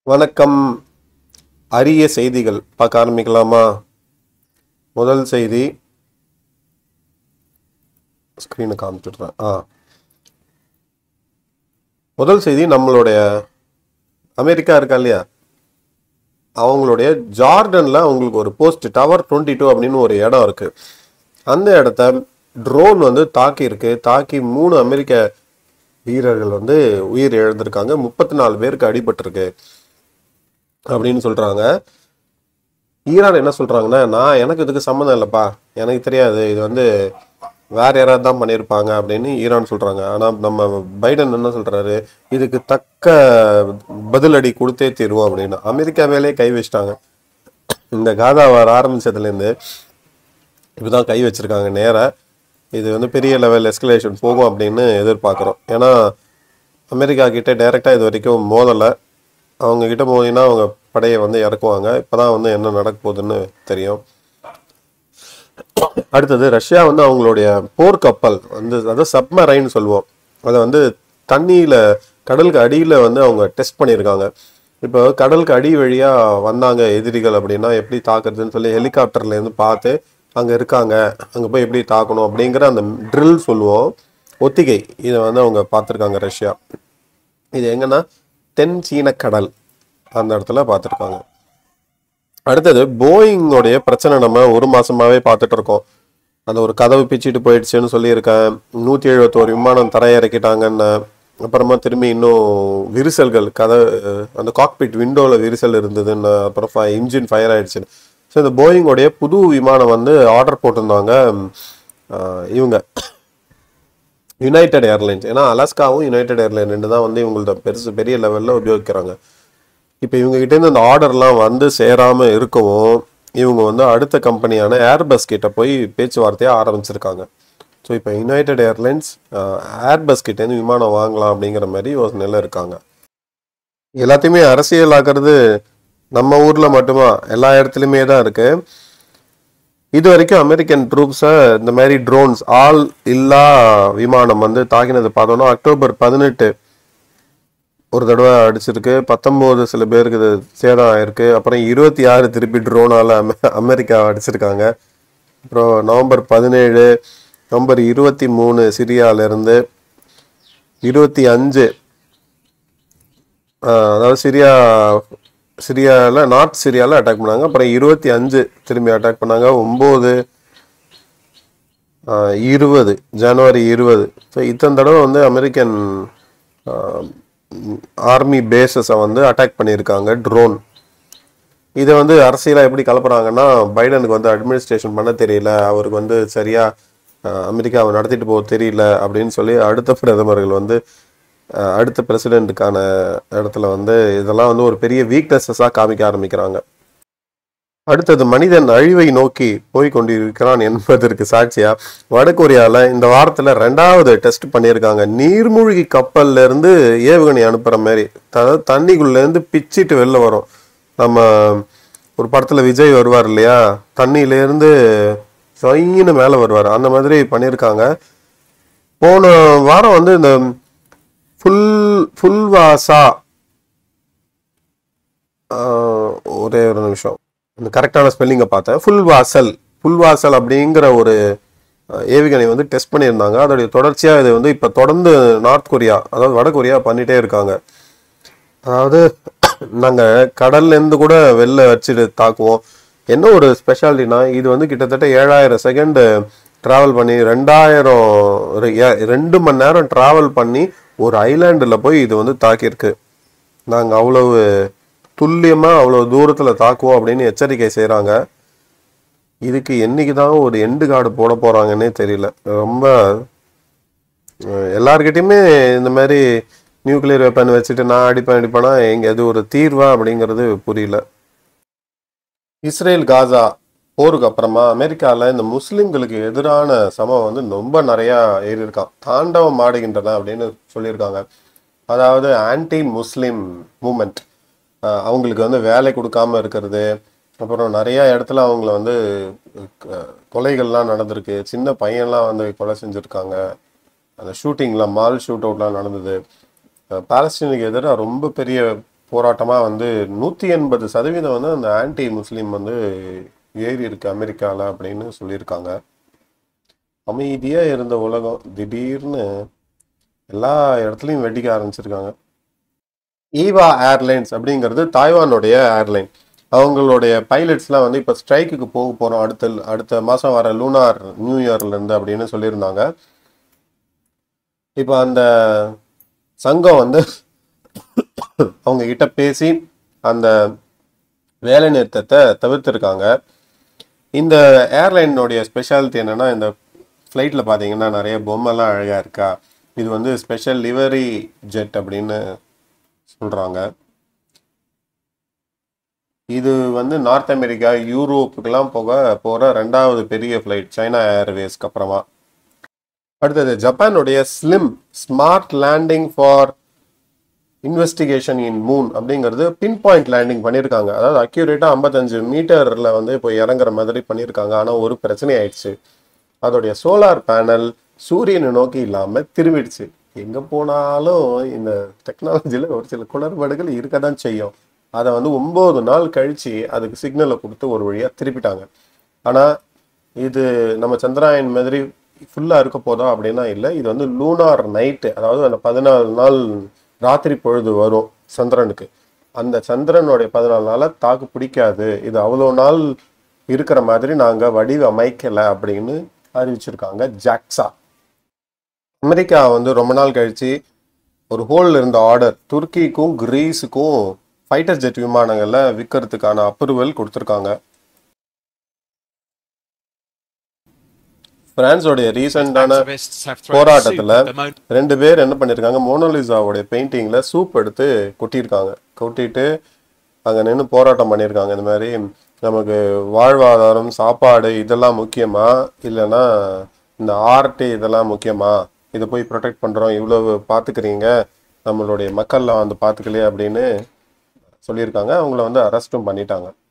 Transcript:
வணக்கம் அரிய செய்திகள் பார்க்க ஆரம்பிக்கலாமா முதல் செய்தி ஸ்க்ரீனை காமிச்சிடுறேன் ஆ முதல் செய்தி நம்மளுடைய அமெரிக்கா இருக்கா இல்லையா அவங்களுடைய ஜார்டனில் அவங்களுக்கு ஒரு போஸ்ட் டவர் டுவெண்ட்டி டூ அப்படின்னு ஒரு இடம் இருக்கு அந்த இடத்த ட்ரோன் வந்து தாக்கியிருக்கு தாக்கி மூணு அமெரிக்க வீரர்கள் வந்து உயிர் இழந்திருக்காங்க முப்பத்தி நாலு பேருக்கு அடிபட்டிருக்கு அப்படின்னு சொல்றாங்க ஈரான் என்ன சொல்றாங்கன்னா நான் எனக்கு இதுக்கு சம்மந்தம் இல்லைப்பா எனக்கு தெரியாது இது வந்து வேற யாராவது தான் பண்ணியிருப்பாங்க அப்படின்னு ஈரான் சொல்றாங்க ஆனா நம்ம பைடன் என்ன சொல்றாரு இதுக்கு தக்க பதிலடி கொடுத்தே தீருவோம் அப்படின்னு அமெரிக்கா மேலே கை வச்சிட்டாங்க இந்த காதா வர ஆரம்பிச்சதுலேருந்து இப்படிதான் கை வச்சிருக்காங்க நேரா இது வந்து பெரிய லெவல் எஸ்கலேஷன் போகும் அப்படின்னு எதிர்பார்க்குறோம் ஏன்னா அமெரிக்கா கிட்ட டைரெக்டா இது வரைக்கும் மோதலை அவங்க கிட்ட மோதினா அவங்க படையை வந்து இறக்குவாங்க இப்பதான் வந்து என்ன நடக்க போகுதுன்னு தெரியும் அடுத்தது ரஷ்யா வந்து அவங்களுடைய போர்க்கப்பல் வந்து அதாவது சப்மரைன் சொல்லுவோம் அதை வந்து தண்ணியில கடலுக்கு அடியில வந்து அவங்க டெஸ்ட் பண்ணியிருக்காங்க இப்போ கடலுக்கு அடி வழியா வந்தாங்க எதிரிகள் அப்படின்னா எப்படி தாக்குறதுன்னு சொல்லி ஹெலிகாப்டர்ல இருந்து பார்த்து அங்க இருக்காங்க அங்க போய் எப்படி தாக்கணும் அப்படிங்கிற அந்த ட்ரில் சொல்லுவோம் ஒத்திகை இதை வந்து அவங்க பார்த்துருக்காங்க ரஷ்யா இது எங்கன்னா தென் சீன கடல் அந்த இடத்துல பார்த்துருக்காங்க அடுத்தது போயிங்கோடைய பிரச்சனை நம்ம ஒரு மாசமாவே பார்த்துட்டு இருக்கோம் அந்த ஒரு கதவு பிச்சுட்டு போயிடுச்சுன்னு சொல்லியிருக்கேன் நூற்றி எழுபத்தோரு விமானம் தரையிறக்கிட்டாங்கன்னு அப்புறமா திரும்பி இன்னும் விரிசல்கள் கதவு அந்த காக்பிட் விண்டோவில் விரிசல் இருந்ததுன்னு அப்புறம் இன்ஜின் ஃபயர் ஆயிடுச்சுன்னு ஸோ இந்த போயிங்கோடைய புது விமானம் வந்து ஆர்டர் போட்டிருந்தாங்க ஆஹ் இவங்க யுனைடெட் ஏர்லைன்ஸ் ஏன்னா அலாஸ்காவும் யுனைடெட் ஏர்லைன் ரெண்டு தான் வந்து இவங்களோட பெருசு பெரிய லெவலில் உபயோகிக்கிறாங்க இப்போ இவங்க கிட்டேருந்து அந்த ஆர்டர்லாம் வந்து சேராமல் இருக்கவும் இவங்க வந்து அடுத்த கம்பெனியான ஏர்பஸ் கிட்ட போய் பேச்சுவார்த்தையை ஆரம்பிச்சிருக்காங்க ஸோ இப்போ யுனைடெட் ஏர்லைன்ஸ் ஏர்பஸ் கிட்டேருந்து விமானம் வாங்கலாம் அப்படிங்கிற மாதிரி ஒரு நிலை இருக்காங்க எல்லாத்தையுமே அரசியலாக்குறது நம்ம ஊர்ல மட்டுமா எல்லா இடத்துலையுமே தான் இருக்கு இது வரைக்கும் அமெரிக்கன் ட்ரூப்ஸை இந்த மாதிரி ட்ரோன்ஸ் ஆள் இல்லா விமானம் வந்து தாக்கினது பார்த்தோம்னா அக்டோபர் பதினெட்டு ஒரு தடவை அடிச்சிருக்கு பத்தொம்போது சில பேருக்கு இது சேதம் ஆயிருக்கு அப்புறம் இருபத்தி ஆறு திருப்பி ட்ரோனால அமெரிக்கா அடிச்சிருக்காங்க அப்புறம் நவம்பர் பதினேழு நவம்பர் இருபத்தி மூணு சிரியால இருந்து இருபத்தி அஞ்சு ஆஹ் அதாவது சிரியா சிரியாவில் நார்த் சிரியாவில் அட்டாக் பண்ணாங்க அப்புறம் இருபத்தி அஞ்சு திரும்பி அட்டாக் பண்ணாங்க ஒம்பது இருபது ஜனவரி இருபது ஸோ இத்தனை தடவை வந்து அமெரிக்கன் ஆர்மி பேசஸை வந்து அட்டாக் பண்ணியிருக்காங்க ட்ரோன் இதை வந்து அரசியலாக எப்படி கலப்புறாங்கன்னா பைடனுக்கு வந்து அட்மினிஸ்ட்ரேஷன் பண்ண தெரியல அவருக்கு வந்து சரியா அஹ், அமெரிக்காவை நடத்திட்டு போக தெரியல அப்படின்னு சொல்லி அடுத்த பிரதமர்கள் வந்து அஹ், அடுத்த பிரசிடென்ட்டுக்கான இடத்துல வந்து இதெல்லாம் வந்து ஒரு பெரிய வீக்னஸஸாக காமிக்க ஆரம்பிக்கிறாங்க அடுத்தது மனிதன் அழிவை நோக்கி போய் கொண்டிருக்கிறான் என்பதற்கு சாட்சியா வடகொரியால இந்த வாரத்துல ரெண்டாவது டெஸ்ட் பண்ணியிருக்காங்க நீர்மூழ்கி கப்பல்ல இருந்து ஏவுகணை அனுப்புற மாதிரி அதாவது தண்ணிக்குள்ள இருந்து பிச்சிட்டு வெளில வரும் நம்ம ஒரு படத்துல விஜய் வருவார் இல்லையா தண்ணியில இருந்து சொயின்னு மேல வருவார் அந்த மாதிரி பண்ணியிருக்காங்க போன வாரம் வந்து இந்த ஃபுல் ஃபுல்வாசா ஆஹ் ஒரே ஒரு நிமிஷம் இந்த கரெக்டான ஸ்பெல்லிங்கை பார்த்தேன் ஃபுல் வாசல் ஃபுல் வாசல் அப்படிங்கிற ஒரு அஹ், ஏவுகணை வந்து டெஸ்ட் பண்ணியிருந்தாங்க அதோடைய தொடர்ச்சியாக இது வந்து இப்போ தொடர்ந்து நார்த் கொரியா அதாவது வட கொரியா பண்ணிட்டே இருக்காங்க அதாவது நாங்கள் கடல்லேருந்து கூட வெளில வச்சுட்டு தாக்குவோம் என்ன ஒரு ஸ்பெஷாலிட்டினா இது வந்து கிட்டத்தட்ட ஏழாயிரம் செகண்ட் ட்ராவல் பண்ணி ரெண்டாயிரம் ஒரு ஏ- ரெண்டு மணி நேரம் ட்ராவல் பண்ணி ஒரு ஐலாண்டில் போய் இது வந்து தாக்கியிருக்கு நாங்கள் அவ்வளவு துல்லியமாக அவ்வளோ தூரத்தில் தாக்குவோம் அப்படின்னு எச்சரிக்கை செய்கிறாங்க இதுக்கு என்னைக்கு தான் ஒரு எண்டு கார்டு போட போகிறாங்கன்னே தெரியல ரொம்ப அஹ், எல்லார்கிட்டயுமே இந்த மாதிரி நியூக்ளியர் வெப்பன் வச்சுட்டு நான் அடிப்பேன் அடிப்பேனா எங்க அது ஒரு தீர்வா அப்படிங்கிறது புரியல இஸ்ரேல் காசா போருக்கு அப்புறமா அமெரிக்கால இந்த முஸ்லிம்களுக்கு எதிரான சமம் வந்து ரொம்ப நிறைய ஏறி இருக்கான் தாண்டவம் ஆடுகின்றன அப்படின்னு சொல்லியிருக்காங்க அதாவது ஆன்டி முஸ்லிம் மூமெண்ட் அவங்களுக்கு வந்து வேலை கொடுக்காம இருக்கிறது அப்புறம் நிறைய இடத்துல அவங்கள வந்து க- கொலைகள்லாம் நடந்திருக்கு சின்ன பையன்லாம் வந்து கொலை செஞ்சுருக்காங்க அந்த ஷூட்டிங்லாம் மால் ஷூட் அவுட்லாம் நடந்தது அஹ் பாலஸ்தீனுக்கு எதிராக ரொம்ப பெரிய போராட்டமாக வந்து நூற்றி எண்பது சதவீதம் வந்து அந்த ஆன்டி முஸ்லீம் வந்து ஏறி இருக்கு அமெரிக்காவில் அப்படின்னு சொல்லியிருக்காங்க அமைதியாக இருந்த உலகம் திடீர்னு எல்லா இடத்துலையும் வெடிக்க ஆரம்பிச்சிருக்காங்க ஈவா ஏர்லைன்ஸ் அப்படிங்கிறது தாய்வானுடைய ஏர்லைன் அவங்களுடைய பைலட்ஸ்லாம் வந்து இப்போ ஸ்ட்ரைக்குக்கு போக போகிறோம் அடுத்த அடுத்த மாதம் வர லூனார் நியூ இயர்லேருந்து அப்படின்னு சொல்லியிருந்தாங்க இப்போ அந்த சங்கம் வந்து அவங்க கிட்ட பேசி அந்த வேலை நிறுத்தத்தை தவிர்த்திருக்காங்க இந்த ஏர்லைனுடைய ஸ்பெஷாலிட்டி என்னன்னா இந்த ஃப்ளைட்டில் பார்த்தீங்கன்னா நிறைய பொம்மைலாம் அழகாக இருக்கா இது வந்து ஸ்பெஷல் லிவரி ஜெட் அப்படின்னு சொல்கிறாங்க இது வந்து நார்த் அமெரிக்கா யூரோப்புக்கெல்லாம் போக போகிற ரெண்டாவது பெரிய ஃப்ளைட் சைனா ஏர்வேஸ்க்கு அப்புறமா அடுத்தது ஜப்பானுடைய slim smart landing for investigation in moon அப்படிங்கிறது பின் பாயிண்ட் லேண்டிங் பண்ணியிருக்காங்க அதாவது அக்யூரேட்டாக ஐம்பத்தஞ்சு மீட்டரில் வந்து இப்போ இறங்குற மாதிரி பண்ணியிருக்காங்க ஆனால் ஒரு பிரச்சனை ஆயிடுச்சு அதோடைய சோலார் பேனல் சூரியனை நோக்கி இல்லாமல் திரும்பிடுச்சு எங்கே போனாலும் இந்த டெக்னாலஜியில் ஒரு சில குளறுபாடுகள் இருக்க தான் செய்யும் அதை வந்து ஒம்பது நாள் கழித்து அதுக்கு சிக்னலை கொடுத்து ஒரு வழியாக திருப்பிட்டாங்க ஆனால் இது நம்ம சந்திராயன் மாதிரி ஃபுல்லாக இருக்க போதா அப்படின்னா இல்லை இது வந்து லூனார் நைட்டு அதாவது அந்த பதினாலு நாள் ராத்திரி பொழுது வரும் சந்திரனுக்கு அந்த சந்திரனுடைய பதினாலு நாளாக தாக்கு பிடிக்காது இது அவ்வளோ நாள் இருக்கிற மாதிரி நாங்கள் வடிவமைக்கலை அப்படின்னு அறிவிச்சிருக்காங்க ஜாக்ஸா அமெரிக்கா வந்து ரொம்ப நாள் கழிச்சு ஒரு ஹோல்ல இருந்த ஆர்டர் துருக்கிக்கும் கிரீஸுக்கும் ஃபைட்டர் ஜெட் விமானங்களை விற்கிறதுக்கான அப்ரூவல் கொடுத்துருக்காங்க பிரான்ஸோடைய ரீசெண்டான Activists have thrown soup போராட்டத்துல at the Mona ரெண்டு பேர் என்ன பண்ணிருக்காங்க மோனோலிசாவோடைய பெயிண்டிங்ல சூப் எடுத்து கொட்டியிருக்காங்க கொட்டிட்டு அங்க நின்று போராட்டம் பண்ணியிருக்காங்க இந்த மாதிரி நமக்கு வாழ்வாதாரம் சாப்பாடு இதெல்லாம் முக்கியமா இல்லைன்னா இந்த ஆர்ட் இதெல்லாம் முக்கியமா இதை போய் ப்ரொடெக்ட் பண்றோம் இவ்வளவு பாத்துக்கிறீங்க நம்மளுடைய மக்கள்லாம் வந்து பாத்துக்கலையே அப்படின்னு சொல்லியிருக்காங்க அவங்கள வந்து அரெஸ்ட்டும் பண்ணிட்டாங்க